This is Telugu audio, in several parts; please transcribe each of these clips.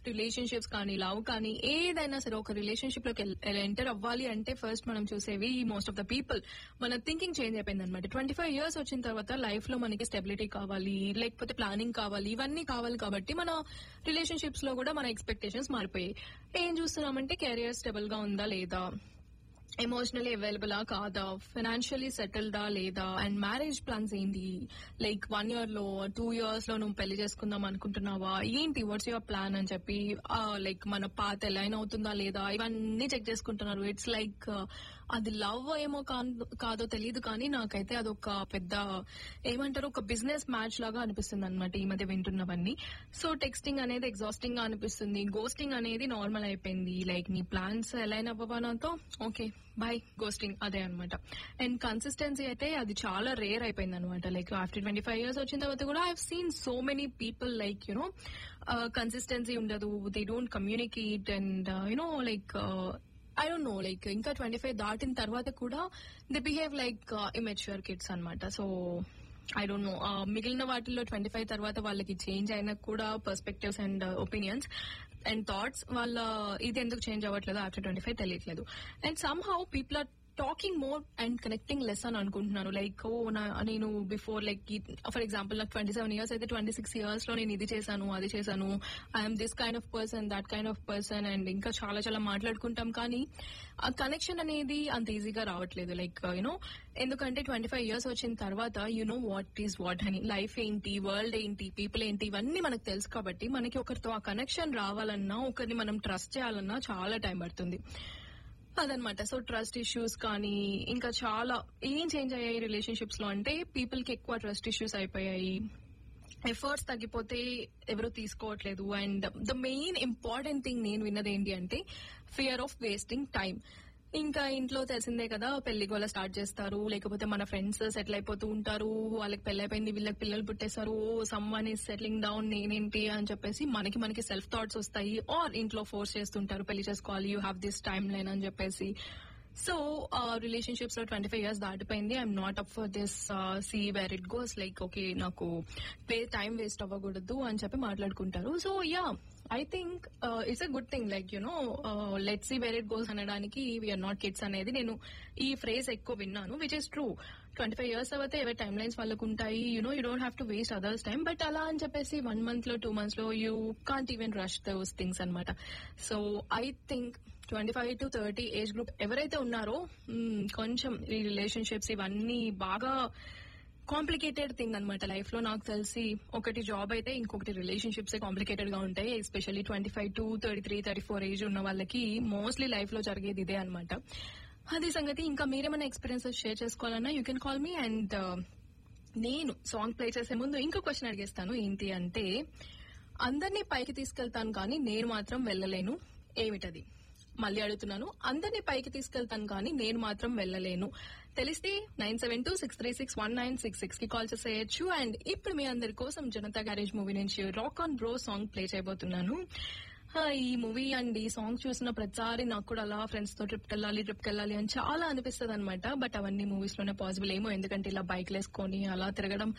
రిలేషన్షిప్స్ కానీ లవ్ కానీ ఏదైనా సరే ఒక రిలేషన్షిప్ లోకి ఎంటర్ అవ్వాలి అంటే ఫస్ట్ మనం చూసేవి మోస్ట్ ఆఫ్ ద పీపుల్ మన థింకింగ్ చేంజ్ అయిపోయింది అనమాట ట్వంటీ ఫైవ్ ఇయర్స్ వచ్చిన తర్వాత లైఫ్ లో మనకి స్టెబిలిటీ కావాలి లేకపోతే ప్లానింగ్ కావాలి ఇవన్నీ కావాలి కాబట్టి మన రిలేషన్షిప్స్ లో కూడా మన ఎక్స్పెక్టేషన్స్ మారిపోయాయి ఏం చూస్తున్నామంటే కెరియర్ స్టెబుల్ గా ఉందా లేదా ఎమోషనలీ అవైలబుల్ కాదా ఫైనాన్షియలీ సెటిల్డా లేదా అండ్ మ్యారేజ్ ప్లాన్స్ ఏంటి లైక్ వన్ ఇయర్ లో టూ ఇయర్స్ లో నువ్వు పెళ్లి చేసుకుందాం అనుకుంటున్నావా ఏంటి వాట్స్ యువర్ ప్లాన్ అని చెప్పి లైక్ మన పాత ఎలైన్ అవుతుందా లేదా ఇవన్నీ చెక్ చేసుకుంటున్నారు ఇట్స్ లైక్ అది లవ్ ఏమో కాన్- కాదో తెలియదు కానీ నాకైతే అదొక పెద్ద ఏమంటారు ఒక బిజినెస్ మ్యాచ్ లాగా అనిపిస్తుంది అనమాట ఈ మధ్య వింటున్నవన్నీ సో టెక్స్టింగ్ అనేది ఎగ్జాస్టింగ్ గా అనిపిస్తుంది గోస్టింగ్ అనేది నార్మల్ అయిపోయింది లైక్ నీ ప్లాన్స్ ఎలైన్ అవ్వడంతో ఓకే బై గోస్టింగ్ అదే అనమాట అండ్ కన్సిస్టెన్సీ అయితే అది చాలా రేర్ అయిపోయింది అనమాట like after twenty five years వచ్చిన తర్వాత కూడా I seen so many people like you know consistency ఉండదు they don't communicate and you know like I don't know like ఇంకా ట్వంటీ ఫైవ్ దాటిన తర్వాత కూడా they behave like immature kids అన్నమాట సో ఐ డోంట్ నో మిగిలిన వాటిల్లో ట్వంటీ ఫైవ్ తర్వాత వాళ్ళకి చేంజ్ అయినా కూడా perspectives and opinions and thoughts వాళ్ళ ఇది ఎందుకు చేంజ్ అవ్వట్లేదు ఆఫ్టర్ ట్వంటీ ఫైవ్ తెలియట్లేదు and somehow people are talking more and connecting less అని అనుకుంటున్నాను లైక్ ఓ నేను బిఫోర్ లైక్ ఫర్ ఎగ్జాంపుల్ నాకు ట్వంటీ సెవెన్ ఇయర్స్ అయితే ట్వంటీ సిక్స్ ఇయర్స్ లో నేను ఇది చేశాను అది చేశాను I'm this kind of person that kind of person and ఇంకా చాలా చాలా మాట్లాడుకుంటాం కానీ ఆ కనెక్షన్ అనేది అంత ఈజీగా రావట్లేదు లైక్ యూనో ఎందుకంటే ట్వంటీ ఫైవ్ ఇయర్స్ వచ్చిన తర్వాత you know what is what అని లైఫ్ ఏంటి వరల్డ్ ఏంటి పీపుల్ ఏంటి ఇవన్నీ మనకు తెలుసు కాబట్టి మనకి ఒకరితో ఆ కనెక్షన్ రావాలన్నా ఒకరిని మనం ట్రస్ట్ చేయాలన్నా చాలా టైం పడుతుంది అదనమాట సో ట్రస్ట్ ఇష్యూస్ కానీ ఇంకా చాలా ఏం చేంజ్ అయ్యాయి రిలేషన్షిప్స్ లో అంటే పీపుల్ కి ఎక్కువ ట్రస్ట్ ఇష్యూస్ అయిపోయాయి ఎఫర్ట్స్ తగ్గిపోతే ఎవరు తీసుకోవట్లేదు and the main important thing నేను విన్నది ఏంటి అంటే ఫియర్ ఆఫ్ వేస్టింగ్ టైం ఇంకా ఇంట్లో తెలిసిందే కదా పెళ్లి గోల స్టార్ట్ చేస్తారు లేకపోతే మన ఫ్రెండ్స్ సెటిల్ అయిపోతూ ఉంటారు వాళ్ళకి పెళ్లి అయిపోయింది వీళ్ళకి పిల్లలు పుట్టేస్తారు oh someone is settling down నేనేంటి అని చెప్పేసి మనకి మనకి సెల్ఫ్ థాట్స్ వస్తాయి ఆర్ ఇంట్లో ఫోర్స్ చేస్తుంటారు పెళ్లి చేసుకోవాలి you have this timeline అని చెప్పేసి సో రిలేషన్షిప్స్ లో ట్వంటీ ఫైవ్ ఇయర్స్ దాటిపోయింది I'm not up for this see where it goes like okay నాకు పే టైం వేస్ట్ అవ్వకూడదు అని చెప్పి మాట్లాడుకుంటారు so yeah I think it's a good thing like you know let see wear it goes అనడానికి వీఆర్ నాట్ కిడ్స్ అనేది నేను ఈ ఫ్రేజ్ ఎక్కువ విన్నాను which is true twenty five years అయితే ఎవరి టైం లైన్స్ వాళ్ళకు ఉంటాయి you know you don't have to waste others time but అలా అని చెప్పేసి వన్ మంత్ లో టూ మంత్స్ లో you can't even rush those things అనమాట so I think twenty five to thirty age group ఎవరైతే ఉన్నారో మ్మ్, కొంచెం ఈ రిలేషన్షిప్స్ ఇవన్నీ బాగా కాంప్లికేటెడ్ థింగ్ అనమాట లైఫ్ లో నాకు తెలిసి ఒకటి జాబ్ అయితే ఇంకొకటి రిలేషన్షిప్స్ కాంప్లికేటెడ్ గా ఉంటాయి especially twenty five to thirty three thirty four age ఉన్న వాళ్ళకి మోస్ట్లీ లైఫ్ లో జరిగేది ఇదే అనమాట అది సంగతి ఇంకా మీరేమైనా ఎక్స్పీరియన్సెస్ షేర్ చేసుకోవాలన్నా you can call me and నేను సాంగ్ ప్లే చేసే ముందు ఇంకో క్వశ్చన్ అడిగేస్తాను ఏంటి అంటే అందరినీ పైకి తీసుకెళ్తాను కానీ నేను మాత్రం వెళ్ళలేను ఏమిటది మళ్ళీ అడుగుతున్నాను అందరినీ పైకి తీసుకెళ్తాను కానీ నేను మాత్రం వెళ్ళలేను తెలిస్తే nine seven two six three six one nine six six కి కాల్ చేసేయచ్చు అండ్ ఇప్పుడు మీ అందరి కోసం జనతా గ్యారేజ్ మూవీ నుంచి rock on bro song play చేయబోతున్నాను ఆ, ఈ మూవీ అండ్ ఈ సాంగ్ చూసిన ప్రతిసారి నాకు కూడా అలా ఫ్రెండ్స్ తో ట్రిప్ వెళ్ళాలి ట్రిప్ వెళ్ళాలి అని చాలా అనిపిస్తుంది అనమాట బట్ అవన్నీ మూవీస్ లోనే పాసిబుల్ ఏమో ఎందుకంటే ఇలా బైక్ వేసుకొని అలా తిరగడం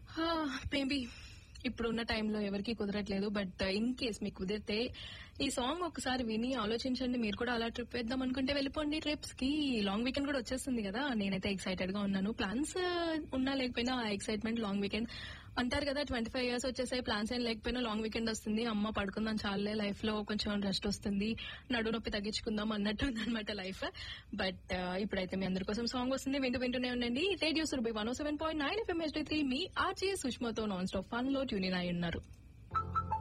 మేబీ ఇప్పుడున్న టైంలో ఎవరికి కుదరట్లేదు బట్ ఇన్ కేస్ మీకు కుదిరితే ఈ సాంగ్ ఒకసారి విని ఆలోచించండి మీరు కూడా అలా ట్రిప్ వేద్దాం అనుకుంటే వెళ్ళిపోండి ట్రిప్స్ కి లాంగ్ వీకెండ్ కూడా వచ్చేస్తుంది కదా నేనైతే ఎక్సైటెడ్ గా ఉన్నాను ప్లాన్స్ ఉన్నా లేకపోయినా ఆ ఎక్సైట్మెంట్ లాంగ్ వీకెండ్ అంటారు కదా ట్వంటీ ఫైవ్ ఇయర్స్ వచ్చేసాయి ప్లాన్స్ ఏం లేకపోయినా లాంగ్ వీకెండ్ వస్తుంది అమ్మ పడుకుందాం చాలే లైఫ్ లో కొంచెం రెస్ట్ వస్తుంది నడు నొప్పి తగ్గించుకుందాం అన్నట్టు అనమాట లైఫ్ బట్ ఇప్పుడైతే మీ అందరి కోసం సాంగ్ వస్తుంది వింటూ వింటూనే ఉండండి radio Surabhi one seven point nine FM three మీ ఆర్జే సుష్మతో నాన్ స్టాప్ ఫన్ లో ట్యూన్ అయి ఉన్నారు